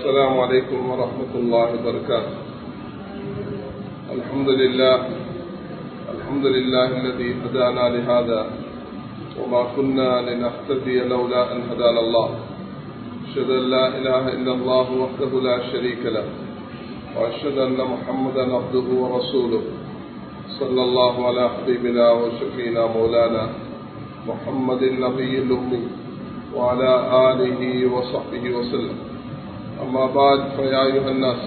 السلام عليكم ورحمة الله وبركاته الحمد لله الحمد لله الذي هدانا لهذا وما كنا لنهتدي لولا أن هدانا الله أشهد أن لا إله إلا الله وحده لا شريك له وأشهد أن محمدا عبده ورسوله صلى الله على حبيبنا وشفينا مولانا محمد النبي الأمي وعلى آله وصحبه وسلم أما بعد فيا أيها الناس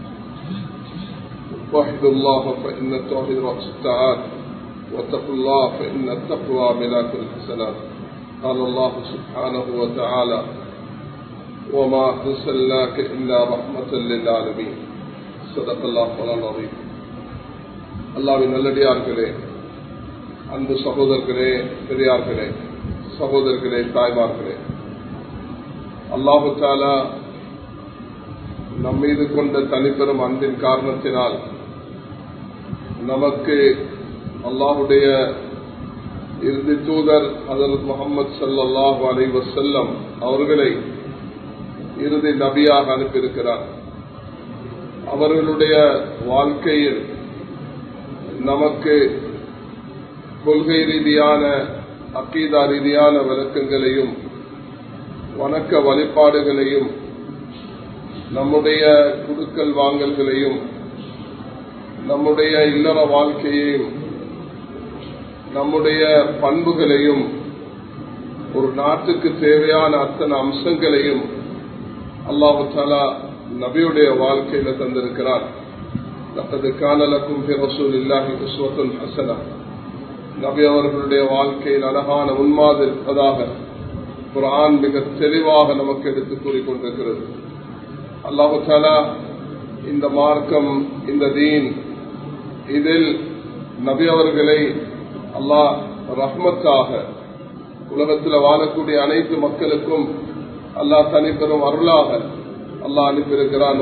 وحدوا الله فإن التوحيد رأس التعاد واتقوا الله فإن التقوى ملاك الحسنات قال الله سبحانه وتعالى وما أرسلناك إلا رحمة للعالمين صدق الله مولانا العظيم அல்லாவின் நல்லடியார்களே அன்பு சகோதரர்களே பெரியார்களே சகோதரர்களே தாய்மார்களே அல்லாஹு தாலா நம்மீது கொண்ட தனிப்பெரும் அன்பின் காரணத்தினால் நமக்கு அல்லாஹுடைய இறுதி தூதர் ஹசரத் முகமது சல்லாஹு அலை வசல்லம் அவர்களை இறுதி நபியாக அனுப்பியிருக்கிறார் அவர்களுடைய வாழ்க்கையில் நமக்கு கொள்கை ரீதியான அக்கீதா ரீதியான விளக்கங்களையும் வணக்க வழிபாடுகளையும் நம்முடைய குடுக்கல் வாங்கல்களையும் நம்முடைய இல்லற வாழ்க்கையையும் நம்முடைய பண்புகளையும் ஒரு நாட்டுக்கு தேவையான அத்தனை அம்சங்களையும் அல்லாஹு தாலா நபியுடைய வாழ்க்கையில தந்திருக்கிறார் லக்கது காணலக்கும் ரசூல் இல்லாஹி உஸ்வத்துல் ஹசனா நபி அவர்களுடைய வாழ்க்கையில் அழகான உன்மாது இருப்பதாக குரான் மிக தெளிவாக நமக்கு எடுத்து கூறிக்கொண்டிருக்கிறது அல்லாஹு தாலா இந்த மார்க்கம் இந்த தீன் இதில் நபி அவர்களை அல்லாஹ் ரஹ்மத்தாக உலகத்தில் வாழக்கூடிய அனைத்து மக்களுக்கும் அல்லாஹ் தனிப்பெறும் அருளாக அல்லாஹ் அனுப்பியிருக்கிறான்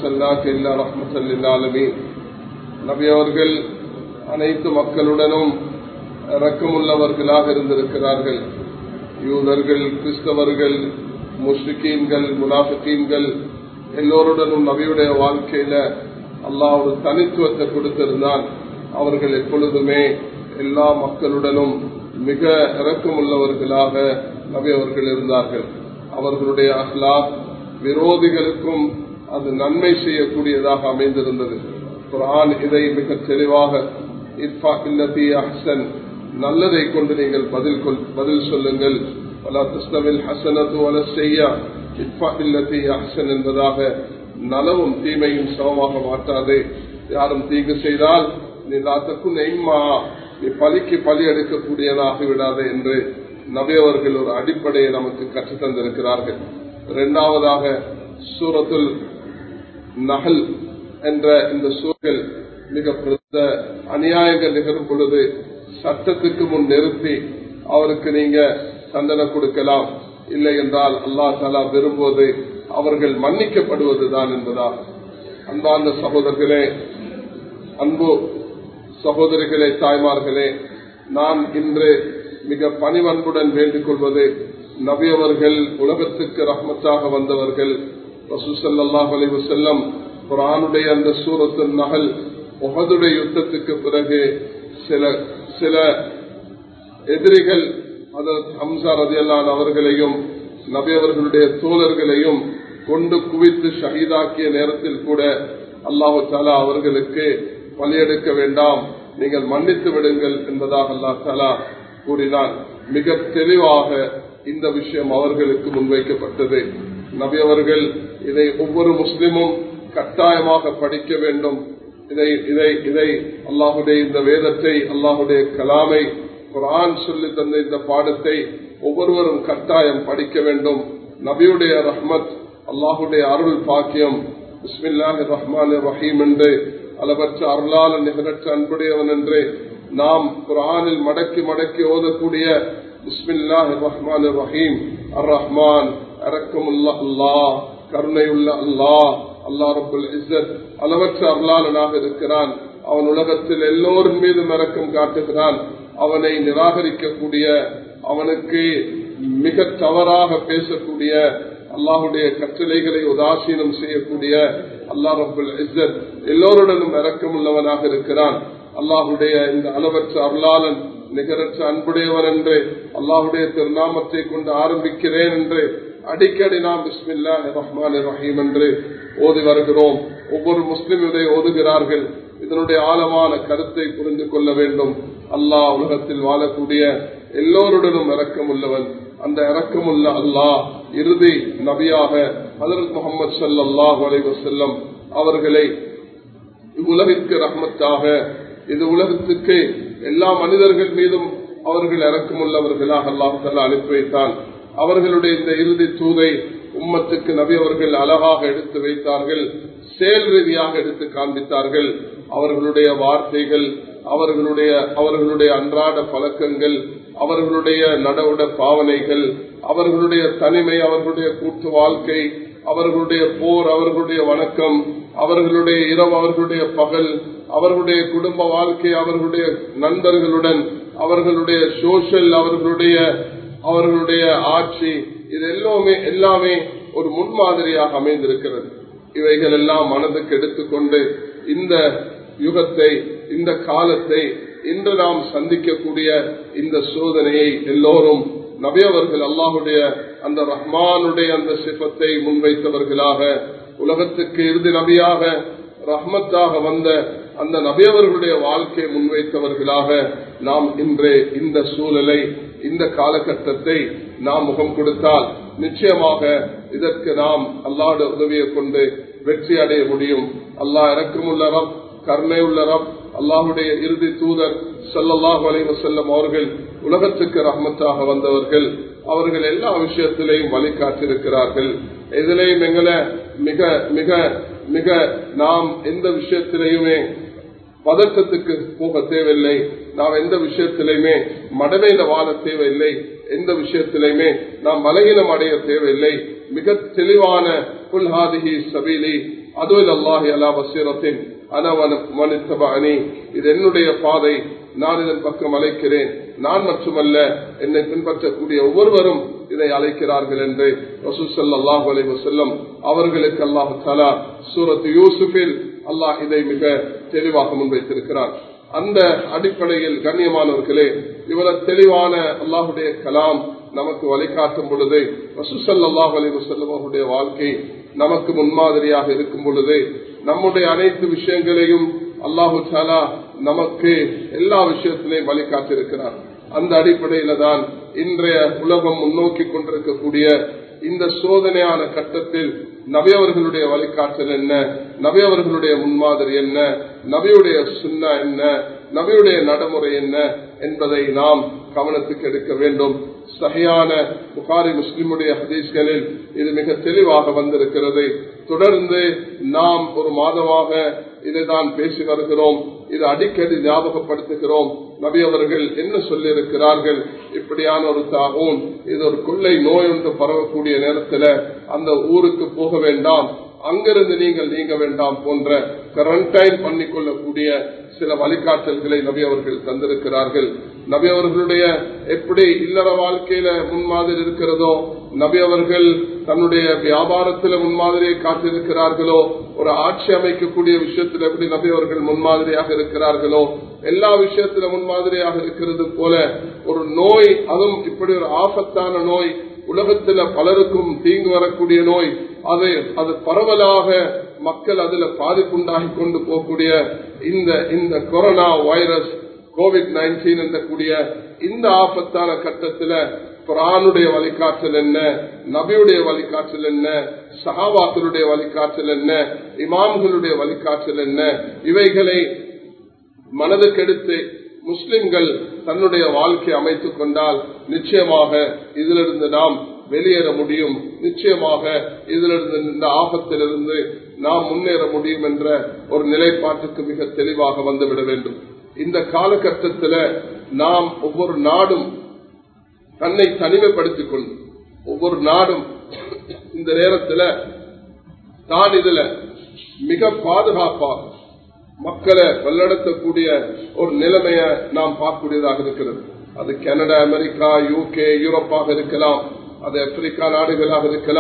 நபி அவர்கள் அனைத்து மக்களுடனும் இரக்கமுள்ளவர்களாக இருந்திருக்கிறார்கள் யூதர்கள் கிறிஸ்தவர்கள் முஸ்லிக்கீன்கள் முனாஃபிகீன்கள் எல்லோருடனும் நபியுடைய வாழ்க்கையில அல்லாஹ் ஒரு தனித்துவத்தை கொடுத்திருந்தான் அவர்கள் எப்பொழுதுமே எல்லா மக்களுடனும் மிக இறக்கமுள்ளவர்களாக நபி அவர்கள் இருந்தார்கள் அவர்களுடைய அஹ்லாக் விரோதிகளுக்கும் அது நன்மை செய்யக்கூடியதாக அமைந்திருந்தது குரான் இதை மிக தெளிவாக அஹ்சன் நல்லதை கொண்டு நீங்கள் பதில் பதில் சொல்லுங்கள் அஹ்சன் என்பதாக நலவும் தீமையும் சமமாக மாட்டாது யாரும் தீங்கு செய்தால் நீ நாத்துக்கும் நெய்மா நீ பலிக்கு பலி எடுக்கக்கூடியதாக விடாது என்று நபியவர்கள் ஒரு அடிப்படையை நமக்கு கற்றுத் தந்திருக்கிறார்கள் இரண்டாவதாக சூரத்துல் நகல் என்ற இந்த சூழல் மிக பிரத அநியாயங்கள் நிகழும் பொழுது சட்டத்துக்கு முன் நிறுத்தி அவருக்கு நீங்க தண்டனை கொடுக்கலாம் இல்லை என்றால் அல்லா தாலா விரும்புவது அவர்கள் மன்னிக்கப்படுவதுதான் என்பதால் அன்பார்ந்த சகோதரர்களே அன்பு சகோதரிகளே தாய்மார்களே நான் இன்று மிக பணிவன்புடன் வேண்டிக் கொள்வது நபி அவர்கள் உலகத்துக்கு ரஹ்மத்தாக வந்தவர்கள் ரசூசல்லாஹ் அலி வசல்லம் குரானுடைய அந்த சூரத்து நகல் உகதுடைய யுத்தத்துக்கு பிறகு சில சில எதிரிகள் அதற்கு ஹம்சா ரதியல்லான் அவர்களையும் நபி அவர்களுடைய தோழர்களையும் கொண்டு குவித்து ஷஹீதாக்கிய நேரத்தில் கூட அல்லாஹு தாலா அவர்களுக்கு பலியெடுக்க வேண்டாம் நீங்கள் மன்னித்து விடுங்கள் என்பதாக அல்லா தாலா கூறினான் மிக தெளிவாக இந்த விஷயம் அவர்களுக்கு முன்வைக்கப்பட்டது நபி அவர்கள் இதை ஒவ்வொரு முஸ்லிமும் கட்டாயமாக படிக்க வேண்டும் இதை இதை இதை அல்லாஹுடைய இந்த வேதத்தை அல்லாஹுடைய கலாமை குரான் சொல்லி தந்த இந்த பாடத்தை ஒவ்வொருவரும் கட்டாயம் படிக்க வேண்டும் நபியுடைய ரஹ்மத் அல்லாஹுடைய அருள் பாக்கியம் பிஸ்மில்லாஹி ரஹ்மான் ரஹீம் என்று அளவற்ற அருளால நிகரற்ற அன்புடையவன் என்று நாம் குரானில் மடக்கி மடக்கி ஓதக்கூடிய பிஸ்மில்லாஹி ரஹ்மான் ரஹீம் அர் ரஹ்மான் அரக்கமுல்ல அல்லாஹ் கருணையுள்ள அல்லாஹ் அல்லா ரபுல் இஸ்ஸத் அளவற்ற அருளாளனாக இருக்கிறான் அவன் உலகத்தில் எல்லோரின் மீதும் இறக்கம் காட்டுகிறான் அவனை நிராகரிக்கக்கூடிய அவனுக்கு மிக தவறாக பேசக்கூடிய அல்லாஹுடைய கட்டளைகளை உதாசீனம் செய்யக்கூடிய அல்லா ரபுல் இஸ்ஸத் எல்லோருடனும் இறக்கம் உள்ளவனாக இருக்கிறான் அல்லாஹுடைய இந்த அளவற்ற அருளாளன் நிகரற்ற அன்புடையவன் என்று அல்லாஹுடைய திருநாமத்தை கொண்டு ஆரம்பிக்கிறேன் என்று அடிக்கடி நாம் பிஸ்மில்லா ரஹ்மான் ரஹீம் என்று ஓதி வருகிறோம் ஒவ்வொரு முஸ்லிம் இதை ஓதுகிறார்கள் இதனுடைய ஆழமான கருத்தை புரிந்து கொள்ள வேண்டும் அல்லாஹ் உலகத்தில் வாழக்கூடிய எல்லோருடனும் இறக்கம் உள்ளவன் அந்த இறக்கமுள்ள அல்லாஹ் இறுதி நபியாக ஹதரத் முகமது சல்லாஹ் அலைவசல்லம் அவர்களை உலகிற்கு ரஹ்மத்தாக இது உலகத்துக்கு எல்லா மனிதர்கள் மீதும் அவர்கள் இறக்கமுள்ளவர்களாக அல்லாஹ் அனுப்பி வைத்தான் அவர்களுடைய இந்த இறுதி தூதை உம்மத்துக்கு நபி அவர்கள் அழகாக எடுத்து வைத்தார்கள் செயல் ரீதியாக எடுத்து காண்பித்தார்கள் அவர்களுடைய வார்த்தைகள் அவர்களுடைய அவர்களுடைய அன்றாட பழக்கங்கள் அவர்களுடைய நடவுட பாவனைகள் அவர்களுடைய தனிமை அவர்களுடைய கூட்டு வாழ்க்கை அவர்களுடைய போர் அவர்களுடைய வணக்கம் அவர்களுடைய இரவு அவர்களுடைய பகல் அவர்களுடைய குடும்ப வாழ்க்கை அவர்களுடைய நண்பர்களுடன் அவர்களுடைய சோஷல் அவர்களுடைய அவர்களுடைய ஆட்சி இது எல்லாமே எல்லாமே ஒரு முன்மாதிரியாக அமைந்திருக்கிறது இவைகள் எல்லாம் மனதுக்கு எடுத்துக்கொண்டு இந்த யுகத்தை இந்த காலத்தை இன்று நாம் சந்திக்கக்கூடிய இந்த சோதனையை எல்லோரும் நபியவர்கள் அல்லாஹுடைய அந்த ரஹ்மானுடைய அந்த சிபத்தை முன்வைத்தவர்களாக உலகத்துக்கு இறுதி நபியாக ரஹ்மத்தாக வந்த அந்த நபியவர்களுடைய வாழ்க்கையை முன்வைத்தவர்களாக நாம் இன்று இந்த சூழலை இந்த காலகட்டத்தை நாம் முகம் கொடுத்தால் நிச்சயமாக இதற்கு நாம் அல்லாட உதவியை கொண்டு வெற்றி அடைய முடியும் அல்லாஹ் இறக்கமுள்ள ரப் கருணை உள்ள ரப் அல்லாஹுடைய இறுதி தூதர் சல்லல்லாஹு அலைவ செல்லம் அவர்கள் உலகத்துக்கு ரஹ்மத்தாக வந்தவர்கள் அவர்கள் எல்லா விஷயத்திலையும் வழிகாட்டிருக்கிறார்கள் எதிலையும் எங்களை மிக மிக மிக நாம் எந்த விஷயத்திலையுமே பதட்டத்துக்கு போக தேவையில்லை நாம் எந்த விஷயத்திலையுமே மடமையில வாழ தேவையில்லை எந்த விஷயத்திலையுமே நாம் பலகீனம் அடைய தேவையில்லை மிக தெளிவான புல்ஹாதிஹி சபீலி அதுவில் அல்லாஹி அலா வசீரத்தின் அனவனி இது என்னுடைய பாதை நான் இதன் பக்கம் அழைக்கிறேன் நான் மட்டுமல்ல என்னை பின்பற்றக்கூடிய ஒவ்வொருவரும் இதை அழைக்கிறார்கள் என்று ரசூசல்லாஹு அலை வசல்லம் அவர்களுக்கு அல்லாஹு தலா சூரத் யூசுஃபில் அல்லாஹ் இதை மிக தெளிவாக முன்வைத்திருக்கிறார் அந்த அடிப்படையில் கண்ணியமானவர்களே இவ்வளவு தெளிவான அல்லாஹுடைய கலாம் நமக்கு வழிகாட்டும் பொழுது வசூசல்லாஹ் அலி வசல்லம் அவருடைய வாழ்க்கை நமக்கு முன்மாதிரியாக இருக்கும் பொழுது நம்முடைய அனைத்து விஷயங்களையும் அல்லாஹு சாலா நமக்கு எல்லா விஷயத்திலையும் வழிகாட்டிருக்கிறார் அந்த அடிப்படையில தான் இன்றைய உலகம் முன்னோக்கி கொண்டிருக்கக்கூடிய இந்த சோதனையான கட்டத்தில் நபியவர்களுடைய வழிகாட்டல் என்ன நபியவர்களுடைய முன்மாதிரி என்ன நபியுடைய சுண்ணா என்ன நபியுடைய நடைமுறை என்ன என்பதை நாம் கவனத்துக்கு எடுக்க வேண்டும் சகையான புகாரி முஸ்லிமுடைய ஹதீஸ்களில் இது மிக தெளிவாக வந்திருக்கிறது தொடர்ந்து நாம் ஒரு மாதமாக இதைதான் பேசி வருகிறோம் இது அடிக்கடி ஞாபகப்படுத்துகிறோம் நபி அவர்கள் என்ன சொல்லியிருக்கிறார்கள் இப்படியான ஒரு தாகும் இது ஒரு கொள்ளை நோய் ஒன்று பரவக்கூடிய நேரத்தில் அந்த ஊருக்கு போக வேண்டாம் அங்கிருந்து நீங்கள் நீங்க வேண்டாம் போன்ற குவாரண்டைன் பண்ணிக்கொள்ளக்கூடிய சில வழிகாட்டல்களை நபி அவர்கள் தந்திருக்கிறார்கள் நபி அவர்களுடைய எப்படி இல்லற வாழ்க்கையில முன்மாதிரி இருக்கிறதோ நபி அவர்கள் தன்னுடைய வியாபாரத்துல முன்மாதிரியை காட்டிருக்கிறார்களோ ஒரு ஆட்சி அமைக்கக்கூடிய விஷயத்தில் எப்படி நபி அவர்கள் முன்மாதிரியாக இருக்கிறார்களோ எல்லா விஷயத்துல முன்மாதிரியாக இருக்கிறது போல ஒரு நோய் அதுவும் இப்படி ஒரு ஆபத்தான நோய் உலகத்துல பலருக்கும் தீங்கு வரக்கூடிய நோய் அதை அது பரவலாக மக்கள் அதுல பாதிப்புண்டாகி கொண்டு போகக்கூடிய இந்த இந்த கொரோனா வைரஸ் கோவிட் நைன்டீன் என்றக்கூடிய இந்த ஆபத்தான கட்டத்துல குரானுடைய வழிகாட்டல் என்ன நபியுடைய வழிகாட்டல் என்ன சஹாபாக்களுடைய வழிகாட்டல் என்ன இமாம்களுடைய வழிகாட்டல் என்ன இவைகளை மனதுக்கெடுத்து முஸ்லிம்கள் தன்னுடைய வாழ்க்கை அமைத்துக் கொண்டால் நிச்சயமாக இதிலிருந்து நாம் வெளியேற முடியும் நிச்சயமாக இதிலிருந்து இந்த ஆபத்திலிருந்து நாம் முன்னேற முடியும் என்ற ஒரு நிலைப்பாட்டுக்கு மிக தெளிவாக வந்துவிட வேண்டும் இந்த காலகட்டத்தில் நாம் ஒவ்வொரு நாடும் தன்னை தனிமைப்படுத்திக் கொண்டு ஒவ்வொரு நாடும் இந்த நேரத்தில் தான் இதுல மிக பாதுகாப்பாக மக்களை வல்லடத்தக்கூடிய ஒரு நிலைமைய நாம் பார்க்கக்கூடியதாக இருக்கிறது அது கனடா அமெரிக்கா யூகே யூரோப்பாக இருக்கலாம் அது ஆப்பிரிக்கா நாடுகளாக இருக்கலாம்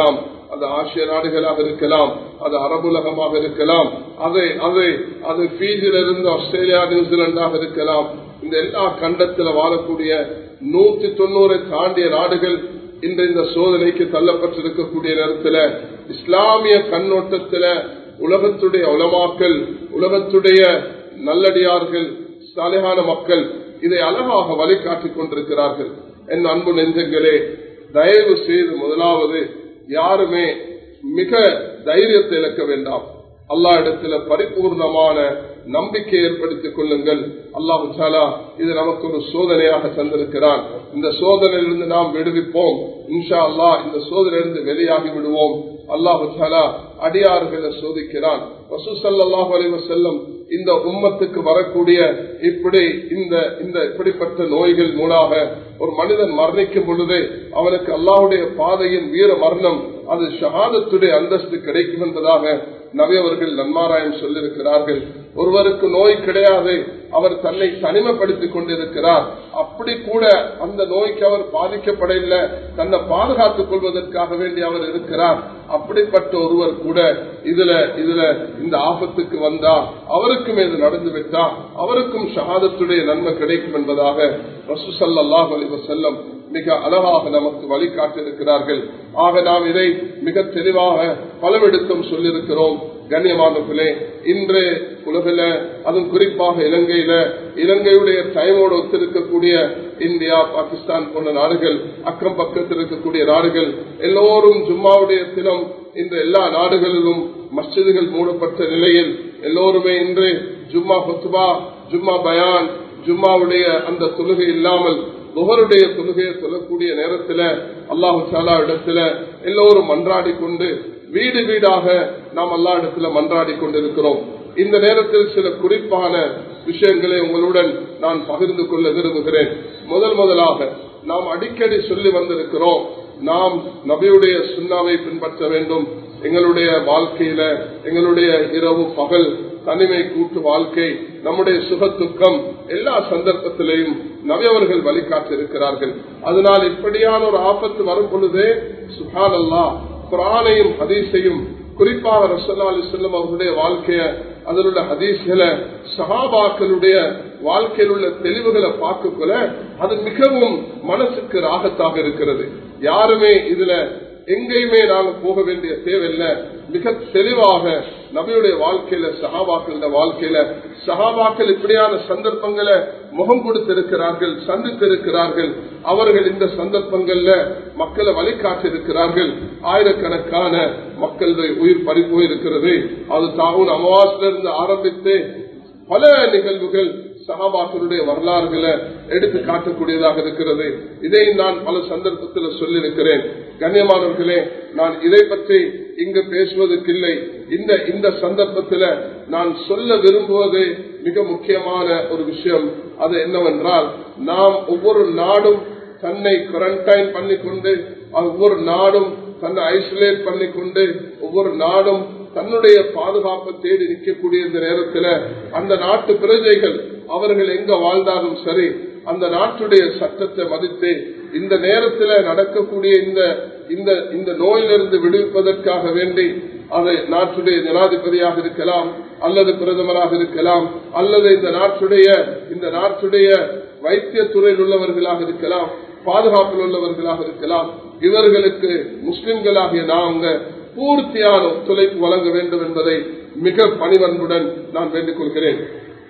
அது ஆசிய நாடுகளாக இருக்கலாம் அது அரபுலகமாக இருக்கலாம் அது அது அது பீஜில் இருந்து ஆஸ்திரேலியா நியூசிலாண்டாக இருக்கலாம் இந்த எல்லா கண்டத்தில் வாழக்கூடிய நூத்தி தொண்ணூறை தாண்டிய நாடுகள் இன்று இந்த சோதனைக்கு தள்ளப்பட்டிருக்கக்கூடிய நேரத்தில் இஸ்லாமிய கண்ணோட்டத்தில் உலகத்துடைய உலமாக்கள் உலகத்துடைய நல்லடியார்கள் சாலையான மக்கள் இதை அழகாக வழிகாட்டிக் கொண்டிருக்கிறார்கள் என் அன்பு நெஞ்சங்களே தயவு செய்து முதலாவது யாருமே மிக தைரியத்தை இழக்க வேண்டாம் அல்லா இடத்துல பரிபூர்ணமான நம்பிக்கை ஏற்படுத்திக் கொள்ளுங்கள் அல்லாஹு சாலா இது நமக்கு ஒரு சோதனையாக தந்திருக்கிறான் இந்த சோதனையிலிருந்து நாம் விடுவிப்போம் இன்ஷா அல்லா இந்த சோதனையிலிருந்து வெளியாகி விடுவோம் அல்லாஹு சாலா அடியார்களை சோதிக்கிறான் வசூசல்லாஹு அலைவ செல்லம் இந்த உம்மத்துக்கு வரக்கூடிய இப்படி இந்த இந்த இப்படிப்பட்ட நோய்கள் மூலாக ஒரு மனிதன் மரணிக்கும் பொழுது அவனுக்கு அல்லாஹுடைய பாதையின் வீர மரணம் அது ஷஹாதத்துடைய அந்தஸ்து கிடைக்கும் என்பதாக நவியவர்கள் நன்மாராயம் சொல்லியிருக்கிறார்கள் ஒருவருக்கு நோய் கிடையாது அவர் தன்னை தனிமைப்படுத்திக் கொண்டிருக்கிறார் அப்படி கூட அந்த நோய்க்கு அவர் பாதிக்கப்படவில்லை தன்னை பாதுகாத்துக் கொள்வதற்காக வேண்டி அவர் இருக்கிறார் அப்படிப்பட்ட ஒருவர் கூட இதுல இதுல இந்த ஆபத்துக்கு வந்தா அவருக்கும் இது நடந்து விட்டா அவருக்கும் ஷஹாதத்துடைய நன்மை கிடைக்கும் என்பதாக ரசூசல்லாஹ் அலி வசல்லம் மிக அழகாக நமக்கு வழிகாட்டிருக்கிறார்கள் ஆக நாம் இதை மிக தெளிவாக பலவிடத்தும் சொல்லியிருக்கிறோம் கண்ணியமானவர்களே இன்று உலகில அதுவும் குறிப்பாக இலங்கையில இலங்கையுடைய டைமோடு ஒத்திருக்கக்கூடிய இந்தியா பாகிஸ்தான் போன்ற நாடுகள் அக்கம் பக்கத்தில் இருக்கக்கூடிய நாடுகள் எல்லோரும் ஜும்மாவுடைய தினம் இன்று எல்லா நாடுகளிலும் மஸ்ஜிதுகள் மூடப்பட்ட நிலையில் எல்லோருமே இன்று ஜும்மா ஹொத்துபா ஜும்மா பயான் ஜும்மாவுடைய அந்த தொழுகை இல்லாமல் நுகருடைய தொழுகையை சொல்லக்கூடிய நேரத்தில் அல்லாஹு சாலா இடத்துல எல்லோரும் மன்றாடி கொண்டு வீடு வீடாக நாம் அல்லா இடத்துல மன்றாடி கொண்டிருக்கிறோம் இந்த நேரத்தில் சில குறிப்பான விஷயங்களை உங்களுடன் நான் பகிர்ந்து கொள்ள விரும்புகிறேன் முதல் முதலாக நாம் அடிக்கடி சொல்லி வந்திருக்கிறோம் நாம் நபியுடைய சுண்ணாவை பின்பற்ற வேண்டும் எங்களுடைய வாழ்க்கையில எங்களுடைய இரவு பகல் தனிமை கூட்டு வாழ்க்கை நம்முடைய சுக துக்கம் எல்லா சந்தர்ப்பத்திலையும் நவியவர்கள் வழிகாட்டிருக்கிறார்கள் அதனால் இப்படியான ஒரு ஆபத்து வரும் பொழுதே சுஹான் அல்லா குரானையும் ஹதீஸையும் குறிப்பாக ரசல்லா அலி செல்லம் அவர்களுடைய வாழ்க்கைய அதனுடைய ஹதீஸ்களை சஹாபாக்களுடைய வாழ்க்கையில் உள்ள தெளிவுகளை பார்க்கக்குள்ள அது மிகவும் மனசுக்கு ராகத்தாக இருக்கிறது யாருமே இதுல எங்கேயுமே நாங்க போக வேண்டிய தேவையில்லை மிக தெளிவாக நபியுடைய வாழ்க்கையில சகாபாக்கள வாழ்க்கையில சகாபாக்கள் இப்படியான சந்தர்ப்பங்களை முகம் கொடுத்திருக்கிறார்கள் சந்தித்திருக்கிறார்கள் அவர்கள் இந்த சந்தர்ப்பங்கள்ல மக்களை வழிகாட்டிருக்கிறார்கள் ஆயிரக்கணக்கான மக்களுடைய உயிர் பறி போயிருக்கிறது அது தாவும் அமாவாசில இருந்து ஆரம்பித்து பல நிகழ்வுகள் சகாபாக்களுடைய வரலாறுகளை எடுத்து காட்டக்கூடியதாக இருக்கிறது இதை நான் பல சந்தர்ப்பத்தில் சொல்லியிருக்கிறேன் கண்ணியமானவர்களே நான் இதை பற்றி இங்கு பேசுவதற்கு இல்லை இந்த இந்த சந்தர்ப்பத்தில் நான் சொல்ல விரும்புவது மிக முக்கியமான ஒரு விஷயம் அது என்னவென்றால் நாம் ஒவ்வொரு நாடும் தன்னை குவாரண்டைன் பண்ணிக்கொண்டு ஒவ்வொரு நாடும் தன்னை ஐசோலேட் பண்ணிக்கொண்டு ஒவ்வொரு நாடும் தன்னுடைய பாதுகாப்பை தேடி நிற்கக்கூடிய இந்த நேரத்தில் அந்த நாட்டு பிரஜைகள் அவர்கள் எங்க வாழ்ந்தாலும் சரி அந்த நாட்டுடைய சட்டத்தை மதித்து இந்த நேரத்தில் நடக்கக்கூடிய இந்த இந்த இந்த நோயிலிருந்து விடுவிப்பதற்காக வேண்டி அது நாட்டுடைய ஜனாதிபதியாக இருக்கலாம் அல்லது பிரதமராக இருக்கலாம் அல்லது இந்த நாட்டுடைய இந்த நாட்டுடைய வைத்தியத்துறையில் உள்ளவர்களாக இருக்கலாம் பாதுகாப்பில் உள்ளவர்களாக இருக்கலாம் இவர்களுக்கு முஸ்லிம்களாகிய நாங்க பூர்த்தியான ஒத்துழைப்பு வழங்க வேண்டும் என்பதை மிக பணிவன்புடன் நான் வேண்டிக் கொள்கிறேன்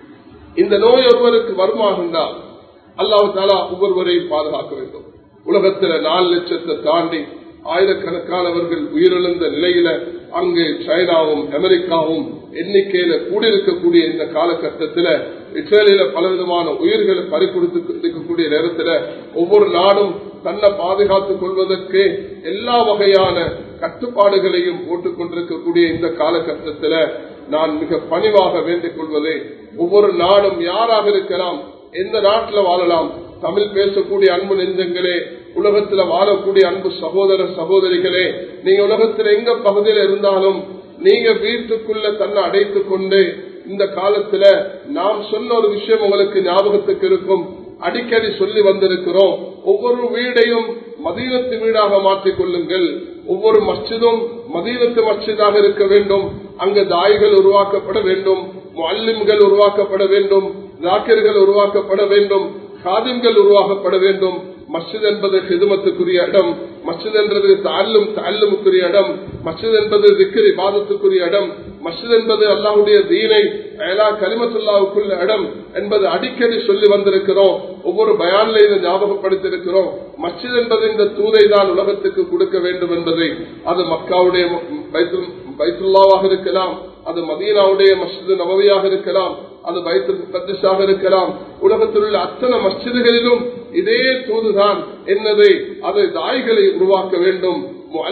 இந்த நோய் ஒருவருக்கு வருமாகின்றால் அல்லாஹு தாலா ஒவ்வொருவரையும் பாதுகாக்க வேண்டும் உலகத்தில் நாலு லட்சத்தை தாண்டி ஆயிரக்கணக்கானவர்கள் உயிரிழந்த நிலையில அங்கு சைனாவும் அமெரிக்காவும் எண்ணிக்கையில கூடியிருக்கக்கூடிய இந்த காலகட்டத்தில் இஸ்ரேலில பலவிதமான உயிர்களை பறிக்கொடுத்து இருக்கக்கூடிய நேரத்தில் ஒவ்வொரு நாடும் தன்னை பாதுகாத்துக் கொள்வதற்கு எல்லா வகையான கட்டுப்பாடுகளையும் போட்டுக் கொண்டிருக்கக்கூடிய இந்த காலகட்டத்தில் நான் மிக பணிவாக வேண்டிக் கொள்வதை ஒவ்வொரு நாடும் யாராக இருக்கலாம் எந்த நாட்டில் வாழலாம் தமிழ் பேசக்கூடிய அன்பு நெஞ்சங்களே உலகத்துல வாழக்கூடிய அன்பு சகோதர சகோதரிகளே நீங்க உலகத்தில் எங்க பகுதியில் இருந்தாலும் நீங்க வீட்டுக்குள்ள தன்னை அடைத்துக் கொண்டு இந்த காலத்துல நாம் சொன்ன ஒரு விஷயம் உங்களுக்கு ஞாபகத்துக்கு இருக்கும் அடிக்கடி சொல்லி வந்திருக்கிறோம் ஒவ்வொரு வீடையும் மதீனத்து வீடாக மாற்றிக் கொள்ளுங்கள் ஒவ்வொரு மஸ்ஜிதும் மதீனத்து மஸ்ஜிதாக இருக்க வேண்டும் அங்கு தாய்கள் உருவாக்கப்பட வேண்டும் மல்லிம்கள் உருவாக்கப்பட வேண்டும் ஜாக்கிர்கள் உருவாக்கப்பட வேண்டும் காதிம்கள் உருவாக்கப்பட வேண்டும் மஸ்ஜித் என்பது ஹிதுமத்துக்குரிய இடம் மஸ்ஜித் என்பது தாழ்லும் தாழ்லுமுக்குரிய இடம் மஸ்ஜித் என்பது திக்கரி பாதத்துக்குரிய இடம் மஸ்ஜித் என்பது அல்லாஹுடைய தீனை எல்லா கலிமத்துல்லாவுக்குள்ள இடம் என்பது அடிக்கடி சொல்லி வந்திருக்கிறோம் ஒவ்வொரு பயான்ல இதை ஞாபகப்படுத்தியிருக்கிறோம் மஸ்ஜித் என்பது இந்த தூதை தான் உலகத்துக்கு கொடுக்க வேண்டும் என்பதை அது மக்காவுடைய பைத்துல்லாவாக இருக்கலாம் அது மதீனாவுடைய மஸ்ஜித் நவவியாக இருக்கலாம் அது பைத்துல் இருக்கலாம் உலகத்தில் உள்ள அத்தனை மஸ்ஜிதுகளிலும் இதே தூதுதான் என்னது அது தாய்களை உருவாக்க வேண்டும்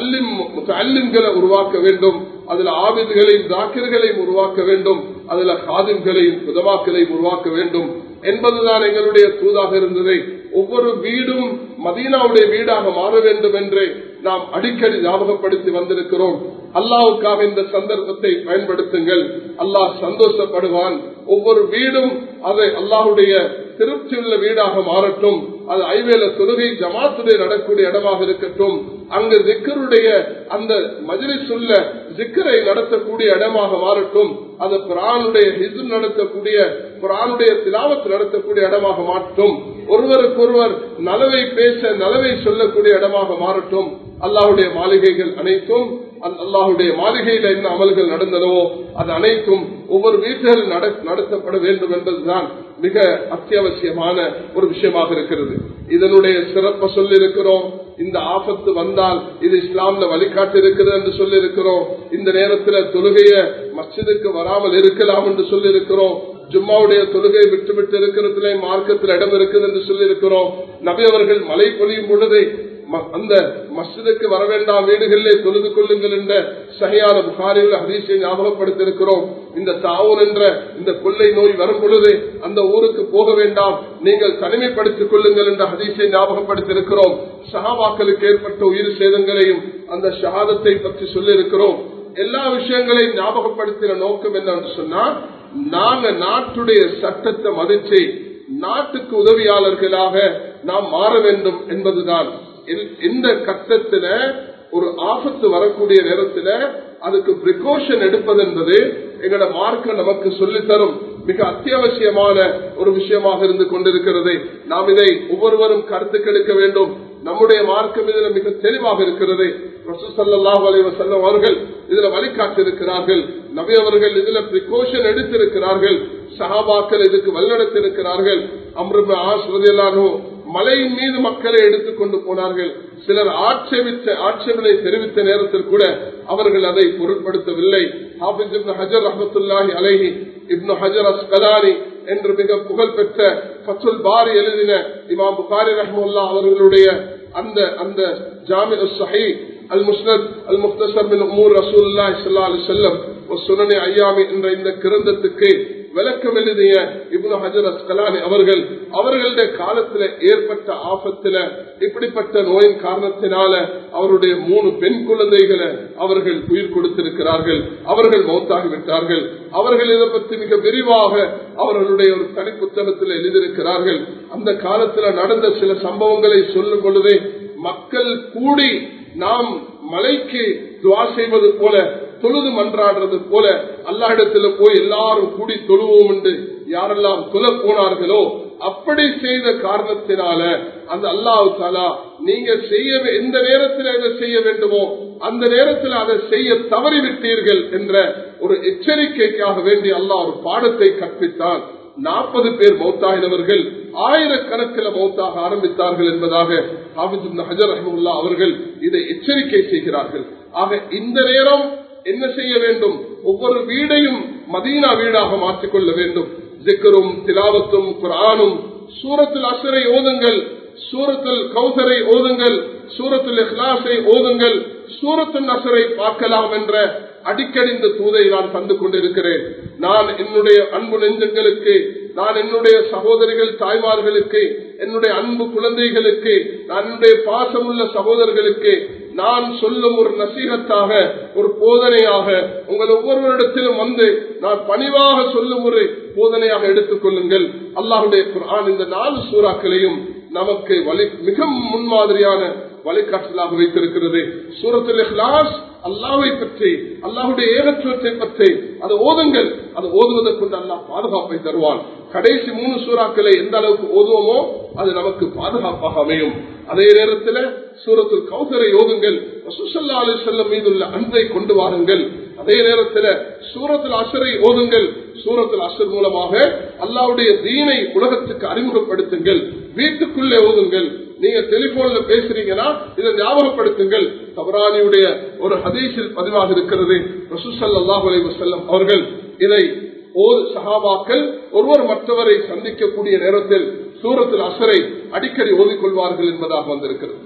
அல்லிம்களை உருவாக்க வேண்டும் அதுல ஆவிதுகளையும் தாக்கிர்களையும் உருவாக்க வேண்டும் அதுல காதிம்களையும் புதவாக்களையும் உருவாக்க வேண்டும் என்பதுதான் எங்களுடைய தூதாக இருந்தது ஒவ்வொரு வீடும் மதீனாவுடைய வீடாக மாற வேண்டும் என்று நாம் அடிக்கடி ஞாபகப்படுத்தி வந்திருக்கிறோம் அல்லாவுக்காக இந்த சந்தர்ப்பத்தை பயன்படுத்துங்கள் அல்லாஹ் சந்தோஷப்படுவான் ஒவ்வொரு வீடும் அதை அல்லாஹுடைய திருப்தியுள்ள வீடாக மாறட்டும் அது ஐவேல தொழுகை ஜமாத்துடைய நடக்கூடிய இடமாக இருக்கட்டும் அங்கு ஜிக்கருடைய அந்த மஜிலிஸ் உள்ள ஜிக்கரை நடத்தக்கூடிய இடமாக மாறட்டும் அது குரானுடைய ஹிசு நடத்தக்கூடிய குரானுடைய திலாவத்து நடத்தக்கூடிய இடமாக மாற்றும் ஒருவருக்கொருவர் நலவை பேச நலவை சொல்லக்கூடிய இடமாக மாறட்டும் அல்லாஹுடைய மாளிகைகள் அனைத்தும் அல்லாஹுடைய மாளிகையில் என்ன அமல்கள் நடந்தனவோ அது அனைத்தும் ஒவ்வொரு வீட்டில் நடத்தப்பட வேண்டும் என்பதுதான் மிக அத்தியாவசியமான ஒரு விஷயமாக இருக்கிறது இதனுடைய சிறப்பை சொல்லி இருக்கிறோம் இந்த ஆபத்து வந்தால் இது இஸ்லாம்ல வழிகாட்டு இருக்கிறது என்று சொல்லி இருக்கிறோம் இந்த நேரத்தில் தொழுகைய மஸ்ஜிதுக்கு வராமல் இருக்கலாம் என்று சொல்லி இருக்கிறோம் ஜும்மாவுடைய தொழுகை விட்டு விட்டு இருக்கிறதுல மார்க்கத்தில் இடம் இருக்குது என்று சொல்லி இருக்கிறோம் நபி அவர்கள் மழை பொழியும் பொழுது அந்த மஸ்ஜிதுக்கு வர வேண்டாம் வீடுகளிலே தொழுது கொள்ளுங்கள் என்ற சரியான புகாரில் ஹதீஸை ஞாபகப்படுத்தியிருக்கிறோம் இந்த தாவூர் என்ற இந்த கொள்ளை நோய் வரும் பொழுது அந்த ஊருக்கு போக வேண்டாம் நீங்கள் தனிமைப்படுத்திக் கொள்ளுங்கள் என்ற ஹதீஸை ஞாபகப்படுத்தியிருக்கிறோம் சஹாபாக்களுக்கு ஏற்பட்ட உயிர் சேதங்களையும் அந்த ஷஹாதத்தை பற்றி சொல்லியிருக்கிறோம் எல்லா விஷயங்களையும் ஞாபகப்படுத்தின நோக்கம் என்னன்னு சொன்னா நாங்க நாட்டுடைய சட்டத்தை மதிச்சு நாட்டுக்கு உதவியாளர்களாக நாம் மாற வேண்டும் என்பதுதான் இந்த கட்டத்துல ஒரு ஆபத்து வரக்கூடிய நேரத்துல அதுக்கு பிரிகாஷன் எடுப்பது என்பது எங்களோட மார்க்க நமக்கு சொல்லித்தரும் மிக அத்தியாவசியமான ஒரு விஷயமாக இருந்து கொண்டிருக்கிறது நாம் இதை ஒவ்வொருவரும் கருத்துக்கெடுக்க வேண்டும் நம்முடைய மார்க்கம் இதில் மிக தெளிவாக இருக்கிறது ரசூசல்லாஹ் அலைவசல்லம் அவர்கள் இதுல வழிகாட்டிருக்கிறார்கள் நபி அவர்கள் இதுல பிரிகாஷன் எடுத்திருக்கிறார்கள் சஹாபாக்கள் இதுக்கு வழிநடத்திருக்கிறார்கள் அம்ருப ஆஸ்வதியல்லானோ மலையின் மீது மக்களை எடுத்துக்கொண்டு போனார்கள் சிலர் ஆட்சேபித்த ஆட்சேபனை தெரிவித்த நேரத்தில் கூட அவர்கள் அதை பொருட்படுத்தவில்லை ஹாபிஸ் இப்னு ஹஜர் ரஹமத்துல்லாஹி அலைஹி இப்னு ஹஜர் அஸ்கலானி என்று மிக புகழ்பெற்ற ஃபத்துல் பாரி எழுதின இமாம் புகாரி ரஹமுல்லா அவர்களுடைய அந்த அந்த ஜாமி சஹி அல் முஸ்னத் அல் முக்தசர் பின் உமூர் ரசூல்லா இஸ்லா அலி செல்லம் சுனனி ஐயாமி என்ற இந்த கிரந்தத்துக்கு விளக்கம் எழுதிய இப்னு ஹஜர் அஸ்கலானி அவர்கள் அவர்களுடைய காலத்துல ஏற்பட்ட ஆபத்துல இப்படிப்பட்ட நோயின் காரணத்தினால அவருடைய மூணு பெண் குழந்தைகளை அவர்கள் உயிர் கொடுத்திருக்கிறார்கள் அவர்கள் மௌத்தாகிவிட்டார்கள் அவர்கள் இதை பற்றி மிக விரிவாக அவர்களுடைய ஒரு தனி புத்தகத்தில் எழுதியிருக்கிறார்கள் அந்த காலத்துல நடந்த சில சம்பவங்களை சொல்லும் பொழுதே மக்கள் கூடி நாம் மலைக்கு துவா செய்வது போல தொழுது மன்றாடுறது போல அல்லா இடத்துல போய் எல்லாரும் கூடி தொழுவோம் என்று யாரெல்லாம் தொல போனார்களோ அப்படி செய்த காரணத்தினால அந்த அல்லாஹு தாலா நீங்க செய்ய எந்த நேரத்தில் அதை செய்ய வேண்டுமோ அந்த நேரத்தில் அதை செய்ய தவறிவிட்டீர்கள் என்ற ஒரு எச்சரிக்கைக்காக வேண்டி அல்லாஹ் ஒரு பாடத்தை கற்பித்தான் நாற்பது பேர் மௌத்தாயினவர்கள் ஆயிரக்கணக்கில் மௌத்தாக ஆரம்பித்தார்கள் என்பதாக ஹஜர் ரஹமுல்லா அவர்கள் இதை எச்சரிக்கை செய்கிறார்கள் ஆக இந்த நேரம் என்ன செய்ய வேண்டும் ஒவ்வொரு வீடையும் மதீனா வீடாக மாற்றிக்கொள்ள வேண்டும் ஜிக்கரும் திலாவத்தும் குரானும் சூரத்தில் அசரை ஓதுங்கள் சூரத்தில் கௌசரை ஓதுங்கள் சூரத்தில் இஹ்லாஸை ஓதுங்கள் சூரத்தில் அசரை பார்க்கலாம் என்ற அடிக்கடி இந்த தூதை நான் தந்து கொண்டிருக்கிறேன் நான் என்னுடைய அன்பு நெஞ்சங்களுக்கு நான் என்னுடைய சகோதரிகள் தாய்மார்களுக்கு என்னுடைய அன்பு குழந்தைகளுக்கு நான் என்னுடைய பாசமுள்ள சகோதரர்களுக்கு நான் சொல்லும் ஒரு நசீகத்தாக ஒரு போதனையாக உங்கள் ஒவ்வொருவரிடத்திலும் வந்து நான் பணிவாக சொல்லும் ஒரு போதனையாக எடுத்துக் கொள்ளுங்கள் அல்லாஹுடைய குரான் இந்த நாலு சூறாக்களையும் நமக்கு வழி மிக முன்மாதிரியான வழிகாட்டலாக வைத்திருக்கிறது சூரத்தில் இஹ்லாஸ் அல்லாவை பற்றி அல்லாஹுடைய ஏகத்துவத்தை பற்றி அதை ஓதுங்கள் அதை ஓதுவதை கொண்டு அல்லாஹ் பாதுகாப்பை தருவான் கடைசி மூணு சூறாக்களை எந்த அளவுக்கு ஓதுவோமோ அது நமக்கு பாதுகாப்பாக அமையும் அதே நேரத்தில் சூரத்தில் கௌசரை ஓதுங்கள் ரசூசல்லா அலி செல்லம் மீதுள்ள அன்பை கொண்டு வாருங்கள் அதே நேரத்தில் சூரத்தில் அசரை ஓதுங்கள் சூரத்தில் அசர் மூலமாக அல்லாவுடைய தீனை உலகத்துக்கு அறிமுகப்படுத்துங்கள் வீட்டுக்குள்ளே ஓதுங்கள் நீங்க டெலிபோன்ல பேசுறீங்கன்னா இதை ஞாபகப்படுத்துங்கள் தபரானியுடைய ஒரு ஹதீஸில் பதிவாக இருக்கிறது ரசூசல்லாஹ் செல்லம் அவர்கள் இதை ஓர் சகாபாக்கள் ஒருவர் மற்றவரை சந்திக்கக்கூடிய நேரத்தில் சூரத்தில் அசரை அடிக்கடி ஓதிக்கொள்வார்கள் என்பதாக வந்திருக்கிறது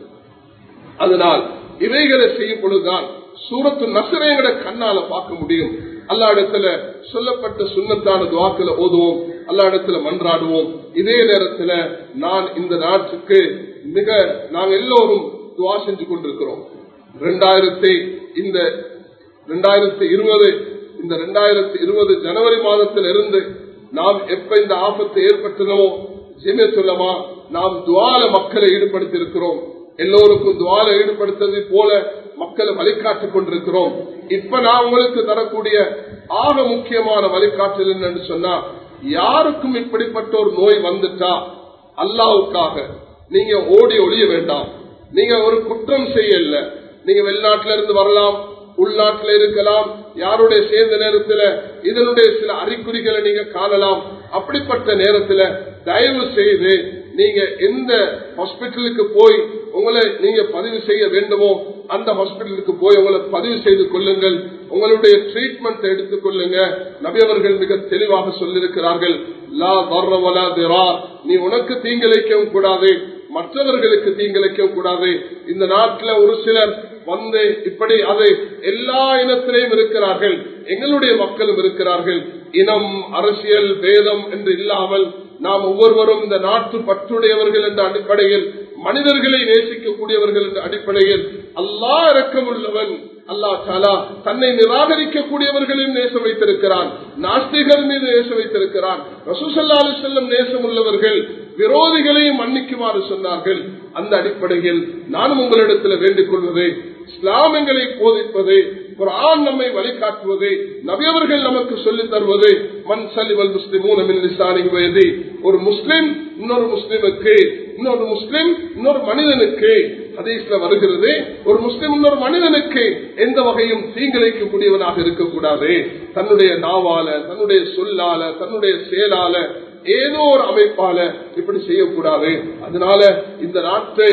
அதனால் இவைகளை செய்யும் பொழுதுதான் சூரத்து நசரையங்கட கண்ணால பார்க்க முடியும் அல்லா இடத்துல சொல்லப்பட்ட சுண்ணத்தான துவாக்களை ஓதுவோம் அல்லா இடத்துல மன்றாடுவோம் இதே நேரத்துல நான் இந்த நாட்டுக்கு மிக நாங்கள் எல்லோரும் துவா செஞ்சு கொண்டிருக்கிறோம் ரெண்டாயிரத்தி இந்த ரெண்டாயிரத்தி இருபது இந்த ரெண்டாயிரத்தி இருபது ஜனவரி மாதத்தில் இருந்து நாம் எப்ப இந்த ஆபத்து ஏற்பட்டனோ ஜிமே சொல்லமா நாம் துவால மக்களை ஈடுபடுத்தி இருக்கிறோம் எல்லோருக்கும் துவால ஈடுபடுத்தது போல மக்களை வழிகாட்டிக் கொண்டிருக்கிறோம் இப்ப நான் உங்களுக்கு தரக்கூடிய ஆக முக்கியமான வழிகாட்டல் என்னன்னு சொன்னா யாருக்கும் இப்படிப்பட்ட ஒரு நோய் வந்துட்டா அல்லாவுக்காக நீங்க ஓடி ஒழிய வேண்டாம் நீங்க ஒரு குற்றம் செய்யல நீங்க வெளிநாட்டில இருந்து வரலாம் உள்நாட்டில் இருக்கலாம் யாருடைய சேர்ந்த நேரத்தில் இதனுடைய சில அறிகுறிகளை நீங்க காணலாம் அப்படிப்பட்ட நேரத்தில் தயவு செய்து நீங்க எந்த ஹாஸ்பிட்டலுக்கு போய் உங்களை நீங்க பதிவு செய்ய வேண்டுமோ அந்த ஹாஸ்பிட்டலுக்கு போய் உங்களை பதிவு செய்து கொள்ளுங்கள் உங்களுடைய ட்ரீட்மெண்ட் எடுத்துக் கொள்ளுங்க நபியவர்கள் மிக தெளிவாக சொல்லியிருக்கிறார்கள் லா வர்றவலா திரா நீ உனக்கு தீங்கிழைக்கவும் கூடாது மற்றவர்களுக்கு தீங்கிழைக்கவும் கூடாது இந்த நாட்டில் ஒரு சிலர் வந்து இப்படி அது எல்லா இனத்திலையும் இருக்கிறார்கள் எங்களுடைய மக்களும் இருக்கிறார்கள் இனம் அரசியல் பேதம் என்று இல்லாமல் நாம் ஒவ்வொருவரும் இந்த நாட்டு பற்றுடையவர்கள் என்ற அடிப்படையில் மனிதர்களை நேசிக்கக்கூடியவர்கள் என்ற அடிப்படையில் அல்லா இறக்கமுள்ளவன் அல்லா சாலா தன்னை நிராகரிக்கக்கூடியவர்களையும் நேசம் வைத்திருக்கிறான் நாஸ்திகள் மீது நேசம் வைத்திருக்கிறான் ரசூசல்லா செல்லும் நேசம் உள்ளவர்கள் விரோதிகளையும் மன்னிக்குமாறு சொன்னார்கள் அந்த அடிப்படையில் நானும் உங்களிடத்தில் வேண்டிக் கொள்வது இஸ்லாம் எங்களை போதிப்பது குரான் நம்மை வழிகாட்டுவது நபியவர்கள் நமக்கு சொல்லித் தருவது மண் சலிவல் முஸ்லிமூன் வயது ஒரு முஸ்லிம் இன்னொரு முஸ்லிமுக்கு இன்னொரு முஸ்லிம் இன்னொரு மனிதனுக்கு ஹதீஸ்ல வருகிறது ஒரு முஸ்லிம் இன்னொரு மனிதனுக்கு எந்த வகையும் தீங்கிழைக்கக்கூடியவனாக இருக்கக்கூடாது தன்னுடைய நாவால தன்னுடைய சொல்லால தன்னுடைய செயலால ஏதோ ஒரு அமைப்பால இப்படி செய்யக்கூடாது அதனால இந்த நாட்டு